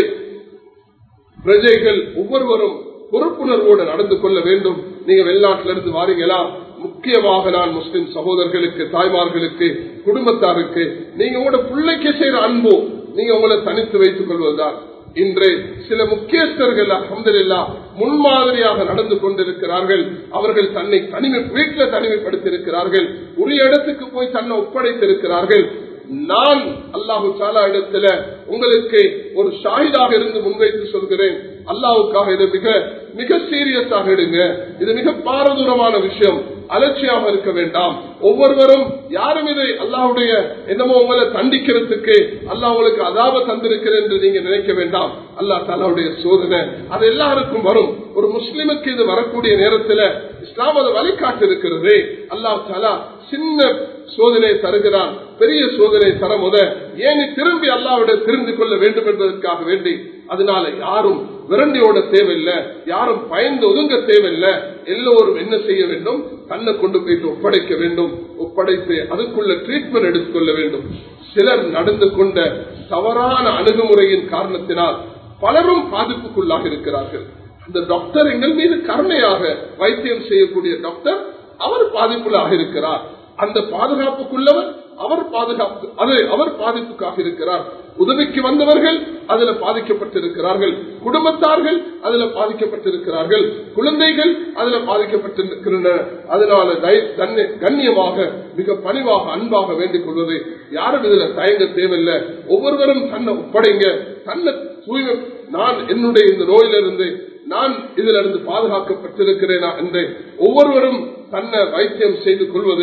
பிரஜைகள் ஒவ்வொருவரும் பொறுப்புணர்வோடு நடந்து கொள்ள வேண்டும் நீங்க வெளிநாட்டில இருந்து வாரீங்களா முக்கியமாக நான் முஸ்லிம் சகோதரர்களுக்கு தாய்மார்களுக்கு குடும்பத்தாருக்கு நீங்க உங்களோட பிள்ளைக்கு செய்யற அன்போ நீங்க உங்களை தனித்து வைத்துக் கொள்வதுதான் இன்று சில முக்கியஸ்தர்கள் அஹமதுல்லா முன்மாதிரியாக நடந்து கொண்டிருக்கிறார்கள் அவர்கள் தன்னை தனிமை வீட்டில் தனிமைப்படுத்தியிருக்கிறார்கள் உரிய இடத்துக்கு போய் தன்னை ஒப்படைத்திருக்கிறார்கள் நான் அல்லாஹு சாலா இடத்துல உங்களுக்கு ஒரு ஷாஹிதாக இருந்து முன்வைத்து சொல்கிறேன் அல்லாவுக்காக இது மிக மிக சீரியஸாக எடுங்க இது மிக பாரதூரமான விஷயம் அலட்சியாக இருக்க வேண்டாம் ஒவ்வொருவரும் யாரும் இதை அல்லாவுடைய என்னமோ உங்களை தண்டிக்கிறதுக்கு அல்லாஹ் உங்களுக்கு அதாப தந்திருக்கிறேன் என்று நீங்க நினைக்க வேண்டாம் அல்லாஹ் தாலாவுடைய சோதனை அது எல்லாருக்கும் வரும் ஒரு முஸ்லிமுக்கு இது வரக்கூடிய நேரத்தில் இஸ்லாம் அதை வழிகாட்டு இருக்கிறது அல்லாஹ் தாலா சின்ன சோதனை தருகிறான் பெரிய சோதனை தர முத ஏன் திரும்பி அல்லாவிட தெரிந்து கொள்ள வேண்டும் என்பதற்காக வேண்டி அதனால யாரும் விரண்டியோட தேவையில்லை யாரும் பயந்து ஒதுங்க தேவையில்லை எல்லோரும் என்ன செய்ய வேண்டும் கண்ணை கொண்டு போயிட்டு ஒப்படைக்க வேண்டும் ஒப்படைத்து அதுக்குள்ள ட்ரீட்மெண்ட் எடுத்துக்கொள்ள வேண்டும் சிலர் நடந்து கொண்ட தவறான அணுகுமுறையின் காரணத்தினால் பலரும் பாதிப்புக்குள்ளாக இருக்கிறார்கள் அந்த டாக்டர் எங்கள் மீது கருணையாக வைத்தியம் செய்யக்கூடிய டாக்டர் அவர் பாதிப்புள்ளாக இருக்கிறார் அந்த பாதுகாப்புக்குள்ளவர் அவர் பாதுகாப்பு அது அவர் பாதிப்புக்காக இருக்கிறார் உதவிக்கு வந்தவர்கள் அதுல பாதிக்கப்பட்டிருக்கிறார்கள் குடும்பத்தார்கள் அதுல பாதிக்கப்பட்டிருக்கிறார்கள் குழந்தைகள் அதுல பாதிக்கப்பட்டிருக்கின்றன அதனால கண்ணியமாக மிக பணிவாக அன்பாக வேண்டிக் கொள்வது யாரும் இதுல தயங்க தேவையில்லை ஒவ்வொருவரும் தன்னை ஒப்படைங்க தன்னை தூய்மை நான் என்னுடைய இந்த நோயிலிருந்து நான் இதுல இருந்து பாதுகாக்கப்பட்டிருக்கிறேனா என்று ஒவ்வொருவரும் தன்னை வைத்தியம் செய்து கொள்வது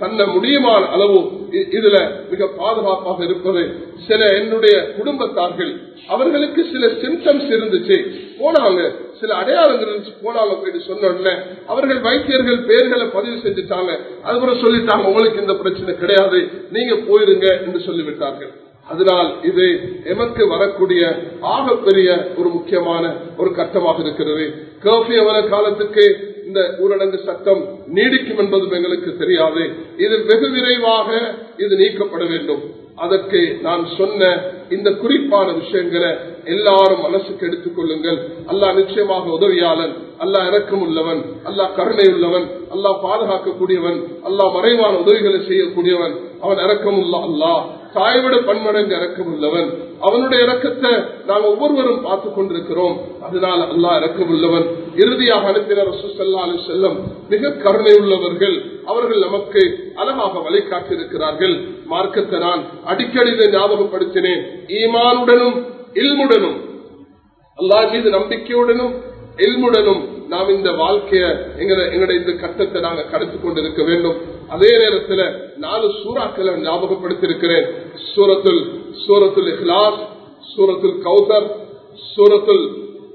தன்னை முடியுமான அளவு இ- இதுல மிக பாதுகாப்பாக இருப்பது சில என்னுடைய குடும்பத்தார்கள் அவர்களுக்கு சில சிம்டம்ஸ் இருந்துச்சு போனாங்க சில அடையாளங்கள் இருந்துச்சு போனாங்க போயிட்டு சொன்ன உடனே அவர்கள் வைத்தியர்கள் பெயர்களை பதிவு செஞ்சுட்டாங்க அதுக்கப்புறம் சொல்லிட்டாங்க உங்களுக்கு இந்த பிரச்சனை கிடையாது நீங்க போயிருங்க என்று சொல்லிவிட்டார்கள் அதனால் இது எமக்கு வரக்கூடிய ஆகப்பெரிய ஒரு முக்கியமான ஒரு கட்டமாக இருக்கிறது கர்ஃபியூ வர காலத்துக்கு இந்த ஊரடங்கு சட்டம் நீடிக்கும் என்பதும் எங்களுக்கு தெரியாது இது வெகு விரைவாக இது நீக்கப்பட வேண்டும் அதற்கு நான் சொன்ன இந்த குறிப்பான விஷயங்களை எல்லாரும் மனசுக்கு எடுத்துக் கொள்ளுங்கள் அல்லாஹ் நிச்சயமாக உதவியாளன் அல்லாஹ் இறக்கம் உள்ளவன் அல்லாஹ் கருணை உள்ளவன் அல்லாஹ் பாதுகாக்கக்கூடியவன் அல்லாஹ் மறைவான உதவிகளை செய்யக்கூடியவன் அவன் இறக்கம் உள்ள அல்லாஹ் தாய்விட பன்மடங்கு இறக்கம் உள்ளவன் அவனுடைய இறக்கத்தை நாம் ஒவ்வொருவரும் பார்த்து கொண்டிருக்கிறோம் அதனால் அல்லாஹ் இறக்கம் உள்ளவன் இறுதியாக அனுப்பின ரசூசல்லா அலி செல்லம் மிக கருணை உள்ளவர்கள் அவர்கள் நமக்கு அழகாக வழிகாட்டியிருக்கிறார்கள் மார்க்கத்தை நான் அடிக்கடி இதை ஞாபகப்படுத்தினேன் ஈமானுடனும் இல்முடனும் அல்லாஹ் மீது நம்பிக்கையுடனும் எல்முடனும் நாம் இந்த வாழ்க்கைய எங்களை எங்களுடைய இந்த கட்டத்தை நாங்க கடத்தி கொண்டிருக்க வேண்டும் அதே நேரத்தில் நாலு சூறாக்களை ஞாபகப்படுத்தியிருக்கிறேன் சூரத்துல் சூரத்துல் இஹ்லாஸ் சூரத்துல் கௌதர் சூரத்துல்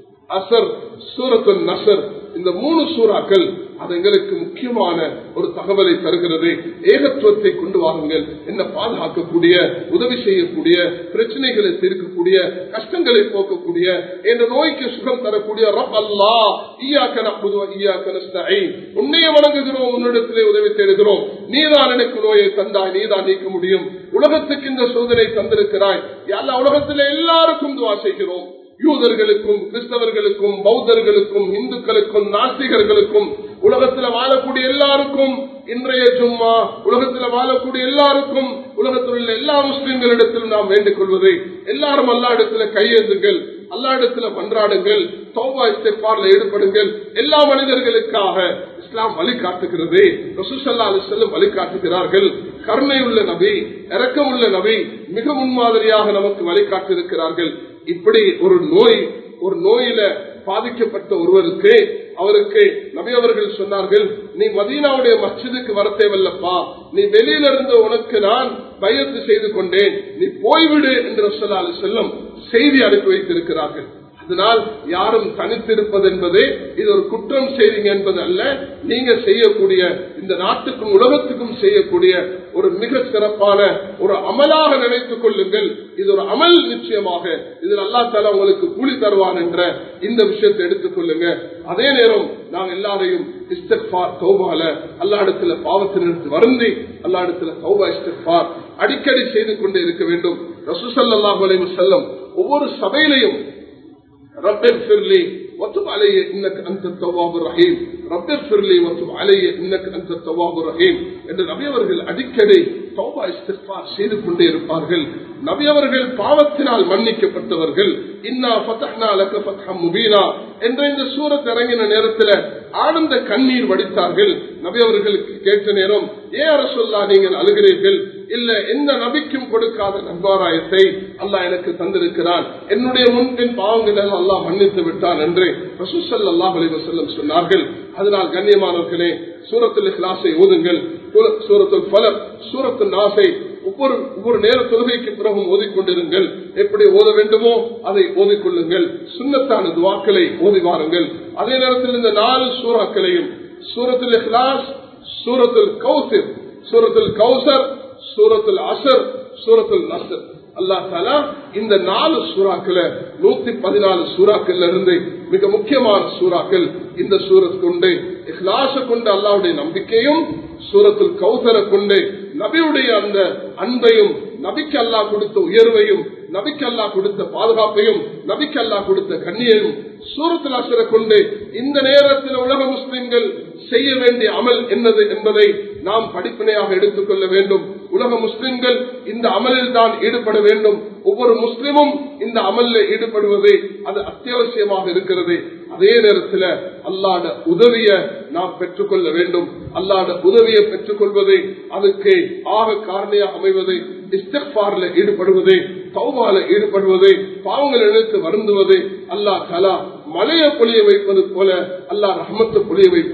அசர் சூரத்துல் நசர் இந்த மூணு சூறாக்கள் அது எங்களுக்கு முக்கியமான ஒரு தகவலை தருகிறது ஏகத்துவத்தை கொண்டு வாருங்கள் என்ன பாதுகாக்கக்கூடிய உதவி செய்யக்கூடிய பிரச்சனைகளை தீர்க்கக்கூடிய கஷ்டங்களை போக்கக்கூடிய என்ற நோய்க்கு சுகம் தரக்கூடிய ரப் அல்லா ஈயாக்க நம்புதுவ ஈயாக்க நஸ்தஈன் உன்னைய வணங்குகிறோம் உன்னிடத்திலே உதவி தேடுகிறோம் நீதான் எனக்கு நோயை தந்தாய் நீதான் நீக்க முடியும் உலகத்துக்கு இந்த சோதனை தந்திருக்கிறாய் எல்லா உலகத்திலே எல்லாருக்கும் துவா செய்கிறோம் யூதர்களுக்கும் கிறிஸ்தவர்களுக்கும் பௌத்தர்களுக்கும் இந்துக்களுக்கும் நாஸ்திகர்களுக்கும் உலகத்தில் வாழக்கூடிய எல்லாருக்கும் இன்றைய ஜும்மா உலகத்தில் வாழக்கூடிய எல்லாருக்கும் உலகத்தில் உள்ள எல்லா முஸ்லிம்களிடத்திலும் நாம் வேண்டிக் கொள்வது எல்லாரும் அல்லா இடத்துல கையேந்துங்கள் அல்லா இடத்துல மன்றாடுங்கள் தௌபா இஸ்திஃபார்ல ஈடுபடுங்கள் எல்லா மனிதர்களுக்காக இஸ்லாம் வழிகாட்டுகிறது ரசூசல்லா அலிசல்லம் வழிகாட்டுகிறார்கள் கருணை உள்ள நபி இரக்கம் உள்ள நபி மிக முன்மாதிரியாக நமக்கு வழிகாட்டிருக்கிறார்கள் இப்படி ஒரு நோய் ஒரு நோயில பாதிக்கப்பட்ட ஒருவருக்கு அவருக்கு நபி அவர்கள் சொன்னார்கள் நீ மதீனாவுடைய மஸ்ஜிதுக்கு வர தேவையில்லப்பா நீ வெளியில இருந்து உனக்கு நான் பயத்து செய்து கொண்டேன் நீ போய்விடு என்று சொல்லாது செல்லும் செய்தி அனுப்பி வைத்திருக்கிறார்கள் அதனால் யாரும் தனித்திருப்பது என்பது இது ஒரு குற்றம் செய்தீங்க என்பது அல்ல நீங்க செய்யக்கூடிய இந்த நாட்டுக்கும் உலகத்துக்கும் செய்யக்கூடிய ஒரு மிக சிறப்பான ஒரு அமலாக நினைத்துக் கொள்ளுங்கள் இது ஒரு அமல் நிச்சயமாக இதில் அல்லா தாலா உங்களுக்கு கூலி தருவான் என்ற இந்த விஷயத்தை எடுத்துக் கொள்ளுங்க அதே நேரம் நாங்கள் எல்லாரையும் இஸ்தக்பார் தௌபால அல்லா இடத்துல பாவத்தினிடத்து வருந்தி அல்லா இடத்துல தௌபா இஸ்தக்பார் அடிக்கடி செய்து கொண்டே இருக்க வேண்டும் ரசூசல்லாஹ் அலைஹி செல்லம் ஒவ்வொரு சபையிலையும் رب اغفر لي وتب علي انك انت التواب الرحيم رب اغفر لي وتب علي انك انت التواب الرحيم என்று நபி அவர்கள் அடிக்கடி தௌபா இஸ்திஃபார் செய்து கொண்டே இருப்பார்கள் நபி அவர்கள் பாவத்தினால் மன்னிக்கப்பட்டவர்கள் இன்னா ஃபதஹ்னா லக ஃபத்ஹம் முபீனா என்ற இந்த சூரத் இறங்கின நேரத்தில் ஆனந்த கண்ணீர் வடித்தார்கள் நபி அவர்களுக்கு கேட்ட நேரம் ஏ அரசுல்லா நீங்கள் அழுகிறீர்கள் இல்ல எந்த நபிக்கும் கொடுக்காத நன்மாராயத்தை அல்லாஹ் எனக்கு தந்திருக்கிறான் என்னுடைய முன்பின் பாவங்களை அல்லாஹ் மன்னித்து விட்டான் என்று ரசூசல் அல்லாஹ் அலிவசல்லம் சொன்னார்கள் அதனால் கண்ணியமானவர்களே சூரத்தில் கிளாஸை ஓதுங்கள் சூரத்துல் பலர் சூரத்து நாசை ஒவ்வொரு ஒவ்வொரு நேர தொழுகைக்கு பிறகும் ஓதிக்கொண்டிருங்கள் எப்படி ஓத வேண்டுமோ அதை ஓதிக்கொள்ளுங்கள் சுண்ணத்தான துவாக்களை ஓதி வாருங்கள் அதே நேரத்தில் இந்த நாலு சூறாக்களையும் சூரத்துல் இஹ்லாஸ் சூரத்துல் கௌசிர் சூரத்துல் கௌசர் சூரத்துல் அசர் சூரத்துல் நசர் அல்லா தாலா இந்த நாலு சூறாக்களை நூத்தி பதினாலு சூறாக்கள் இருந்து மிக முக்கியமான சூறாக்கள் இந்த சூரத் கொண்டு இஹ்லாச கொண்டு அல்லாவுடைய நம்பிக்கையும் சூரத்துல் கௌசரை கொண்டு நபியுடைய அந்த அன்பையும் நபிக்கு அல்லா கொடுத்த உயர்வையும் நபிக்கு அல்லா கொடுத்த பாதுகாப்பையும் நபிக்கு அல்லா கொடுத்த கண்ணியையும் சூரத்தில் அசரை கொண்டு இந்த நேரத்தில் உலக முஸ்லிம்கள் செய்ய வேண்டிய அமல் என்னது என்பதை நாம் படிப்பினையாக எடுத்துக்கொள்ள வேண்டும் உலக முஸ்லிம்கள் இந்த அமலில் தான் ஈடுபட வேண்டும் ஒவ்வொரு முஸ்லிமும் இந்த அமலில் ஈடுபடுவது அது அத்தியாவசியமாக இருக்கிறது அதே நேரத்தில் அல்லாட உதவிய நாம் பெற்றுக்கொள்ள வேண்டும் அல்லாட உதவியை பெற்றுக்கொள்வது அதுக்கு ஆக காரணியாக அமைவது இஸ்திஃபார்ல ஈடுபடுவது தௌபால ஈடுபடுவது பாவங்கள் இழுத்து வருந்துவது அல்லா தலா மலையை பொழிய வைப்பது போல அல்லா ரஹமத்தை பொழிய வைப்பான்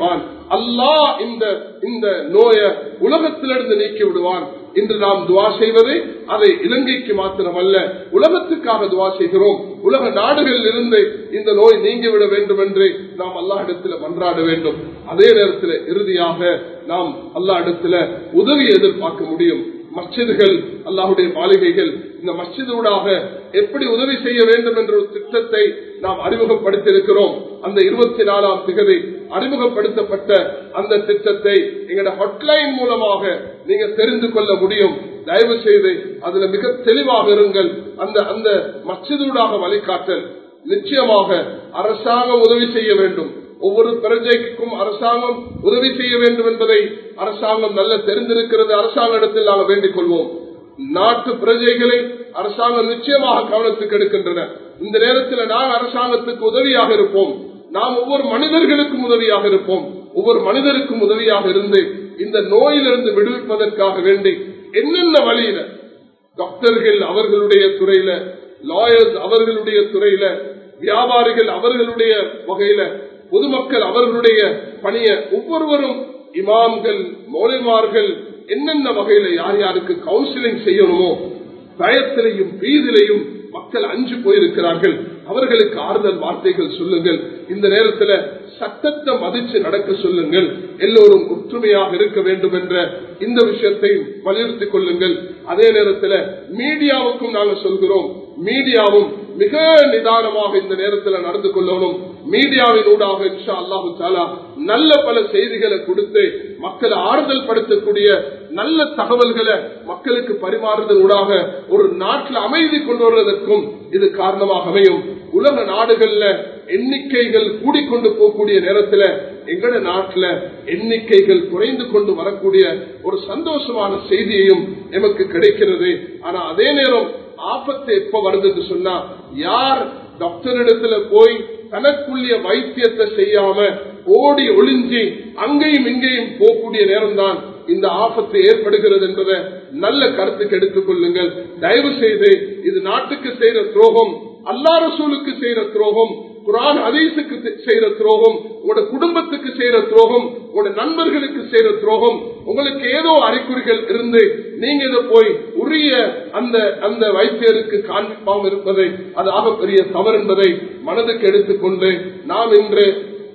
அல்லாஹ் இந்த இந்த நோயை உலகத்திலிருந்து நீக்கி விடுவான் இன்று நாம் துவா செய்வது அதை இலங்கைக்கு மாத்திரமல்ல உலகத்துக்காக துவா செய்கிறோம் உலக நாடுகளில் இருந்து இந்த நோய் நீங்கிவிட வேண்டும் என்று நாம் அல்லாஹிடத்தில் மன்றாட வேண்டும் அதே நேரத்தில் இறுதியாக நாம் அல்லாஹிடத்தில் உதவி எதிர்பார்க்க முடியும் மஸ்ஜிதுகள் அல்லாஹுடைய மாளிகைகள் இந்த மஸ்ஜிதூடாக எப்படி உதவி செய்ய வேண்டும் என்ற ஒரு திட்டத்தை நாம் அறிமுகப்படுத்தியிருக்கிறோம் அந்த இருபத்தி நாலாம் திகதி அறிமுகப்படுத்தப்பட்ட அந்த திட்டத்தை எங்களோட ஹொட்லைன் மூலமாக நீங்க தெரிந்து கொள்ள முடியும் தயவு செய்து அதுல மிக தெளிவாக இருங்கள் அந்த அந்த மஸ்ஜிதூடாக வழிகாட்டல் நிச்சயமாக அரசாங்கம் உதவி செய்ய வேண்டும் ஒவ்வொரு பிரஜைக்கும் அரசாங்கம் உதவி செய்ய வேண்டும் என்பதை அரசாங்கம் நல்ல தெரிந்திருக்கிறது அரசாங்கத்தில் நாங்கள் வேண்டிக் கொள்வோம் நாட்டு பிரஜைகளை அரசாங்கம் நிச்சயமாக கவனத்துக்கு எடுக்கின்றன இந்த நேரத்தில் நாங்கள் அரசாங்கத்துக்கு உதவியாக இருப்போம் நாம் ஒவ்வொரு மனிதர்களுக்கும் உதவியாக இருப்போம் ஒவ்வொரு மனிதருக்கும் உதவியாக இருந்து இந்த நோயிலிருந்து விடுவிப்பதற்காக வேண்டி என்னென்ன வழியில டாக்டர்கள் அவர்களுடைய துறையில லாயர்ஸ் அவர்களுடைய துறையில வியாபாரிகள் அவர்களுடைய வகையில பொதுமக்கள் அவர்களுடைய பணிய ஒவ்வொருவரும் இமாம்கள் மௌலிமார்கள் என்னென்ன வகையில யார் யாருக்கு கவுன்சிலிங் செய்யணுமோ பயத்திலையும் பீதிலையும் மக்கள் அஞ்சு போயிருக்கிறார்கள் அவர்களுக்கு ஆறுதல் வார்த்தைகள் சொல்லுங்கள் இந்த நேரத்தில் சட்டத்தை மதிச்சு நடக்க சொல்லுங்கள் எல்லோரும் ஒற்றுமையாக இருக்க வேண்டும் என்ற இந்த விஷயத்தை வலியுறுத்திக் கொள்ளுங்கள் அதே நேரத்தில் மீடியாவுக்கும் நாங்கள் சொல்கிறோம் மீடியாவும் மிக நிதானமாக இந்த நேரத்தில் நடந்து கொள்ளணும் மீடியாவின் ஊடாக இன்ஷா அல்லாஹு தாலா நல்ல பல செய்திகளை கொடுத்து மக்களை ஆறுதல் படுத்தக்கூடிய நல்ல தகவல்களை மக்களுக்கு பரிமாறுதல் ஊடாக ஒரு நாட்டில் அமைதி கொண்டு வருவதற்கும் இது காரணமாக அமையும் உலக நாடுகள்ல எண்ணிக்கைகள் கூடிக்கொண்டு போகக்கூடிய நேரத்தில் எங்கட நாட்டில் எண்ணிக்கைகள் குறைந்து கொண்டு வரக்கூடிய ஒரு சந்தோஷமான செய்தியையும் எமக்கு கிடைக்கிறது ஆனா அதே நேரம் ஆபத்து எப்ப வருதுன்னு சொன்னா யார் டாக்டர் இடத்துல போய் தனக்குள்ளிய வைத்தியத்தை செய்யாம ஓடி ஒளிஞ்சி அங்கேயும் இங்கேயும் போகக்கூடிய நேரம் தான் இந்த ஆபத்து ஏற்படுகிறது என்பதை நல்ல கருத்துக்கு எடுத்துக் கொள்ளுங்கள் தயவு செய்து இது நாட்டுக்கு செய்யற துரோகம் அல்லா ரசூலுக்கு செய்யற துரோகம் குரான் அதீசுக்கு செய்யற துரோகம் உங்களோட குடும்பத்துக்கு செய்யற துரோகம் உங்களோட நண்பர்களுக்கு செய்யற துரோகம் உங்களுக்கு ஏதோ அறிகுறிகள் இருந்து நீங்க இதை போய் உரிய அந்த அந்த வைத்தியருக்கு காண்பிப்பாமல் இருப்பதை அது ஆகப்பெரிய தவறு என்பதை மனதுக்கு எடுத்துக்கொண்டு நாம் இன்று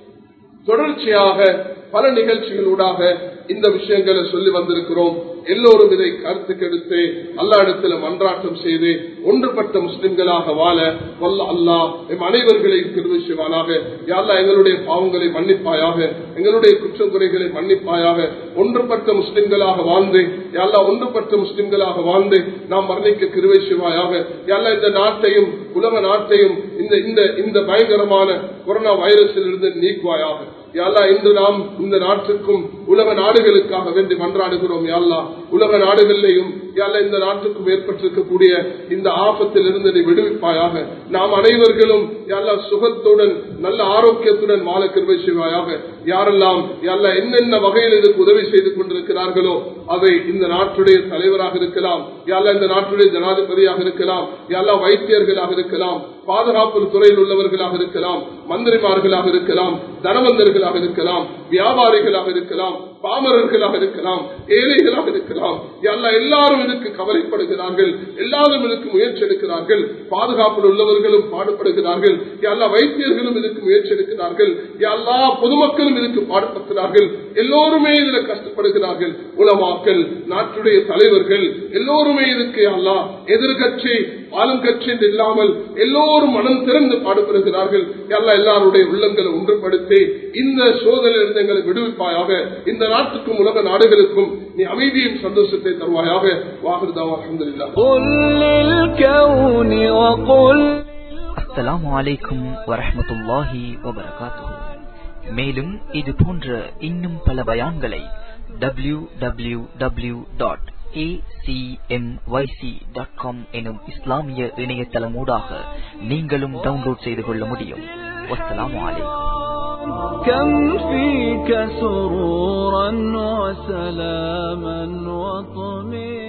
தொடர்ச்சியாக பல நிகழ்ச்சிகளூடாக இந்த விஷயங்களை சொல்லி வந்திருக்கிறோம் எல்லோரும் இதை கருத்துக்கு எடுத்து அல்லா இடத்துல மன்றாட்டம் செய்து ஒன்றுபட்ட முஸ்லிம்களாக வாழ வல்ல அல்லா எம் அனைவர்களையும் கிருவி செய்வானாக யாழ்லா எங்களுடைய பாவங்களை மன்னிப்பாயாக எங்களுடைய குற்றம் குறைகளை மன்னிப்பாயாக ஒன்றுபட்ட முஸ்லிம்களாக வாழ்ந்து யாழ்லா ஒன்றுபட்ட முஸ்லிம்களாக வாழ்ந்து நாம் மரணிக்க கிருவை செய்வாயாக யாழ்லா இந்த நாட்டையும் உலக நாட்டையும் இந்த இந்த இந்த பயங்கரமான கொரோனா வைரஸில் இருந்து நீக்குவாயாக யாழ்லா இன்று நாம் இந்த நாட்டுக்கும் உலக நாடுகளுக்காக வேண்டி மன்றாடுகிறோம் யாழ்லா உலக நாடுகளிலேயும் யாழ்லா இந்த நாட்டுக்கும் ஏற்பட்டிருக்கக்கூடிய இந்த ஆபத்தில் இருந்து நீ விடுவிப்பாயாக நாம் அனைவர்களும் யாழ்லா சுகத்துடன் நல்ல ஆரோக்கியத்துடன் வாழ கிருபை செய்வாயாக யாரெல்லாம் யாழ்லா என்னென்ன வகையில் இதுக்கு உதவி செய்து கொண்டிருக்கிறார்களோ அதை இந்த நாட்டுடைய தலைவராக இருக்கலாம் யாழ்லா இந்த நாட்டுடைய ஜனாதிபதியாக இருக்கலாம் யாழ்லா வைத்தியர்களாக இருக்கலாம் பாதுகாப்பு துறையில் உள்ளவர்களாக இருக்கலாம் மந்திரிமார்களாக இருக்கலாம் தனவந்தர்களாக இருக்கலாம் வியாபாரிகளாக இருக்கலாம் பாமரர்களாக இருக்கலாம் ஏழைகளாக இருக்கலாம் எல்லா எல்லாரும் இதுக்கு கவலைப்படுகிறார்கள் எல்லாரும் இதுக்கு முயற்சி எடுக்கிறார்கள் பாதுகாப்பில் உள்ளவர்களும் பாடுபடுகிறார்கள் எல்லா வைத்தியர்களும் இதுக்கு முயற்சி எடுக்கிறார்கள் எல்லா பொதுமக்களும் இதுக்கு பாடுபடுகிறார்கள் எல்லோருமே இதுல கஷ்டப்படுகிறார்கள் உலமாக்கல் நாட்டுடைய தலைவர்கள் எல்லோருமே இதுக்கு அல்லா எதிர்கட்சி ஆளுங்கட்சி என்று இல்லாமல் எல்லோரும் மனம் திறந்து பாடுபடுகிறார்கள் எல்லா எல்லாருடைய உள்ளங்களை ஒன்றுபடுத்தி இந்த சோதனையிலிருந்து எங்களை விடுவிப்பாயாக இந்த நாட்டுக்கும் உலக நாடுகளுக்கும் நீ அமைதியும் சந்தோஷத்தை தருவாயாக வாகர்தாவா அஹமதுல்லா قل للكون وقل அஸ்ஸலாமு அலைக்கும் வரஹ்மத்துல்லாஹி வபரகாத்துஹு மேலும் இது போன்ற இன்னும் பல பயான்களை டபிள்யூ டபிள்யூ டபிள்யூ டாட் எனும் இஸ்லாமிய இணையதளமூடாக நீங்களும் டவுன்லோட் செய்து கொள்ள முடியும் வஸ்ஸலாமு அலைக்கும் كم فيك سرورا وسلاما وطمئنا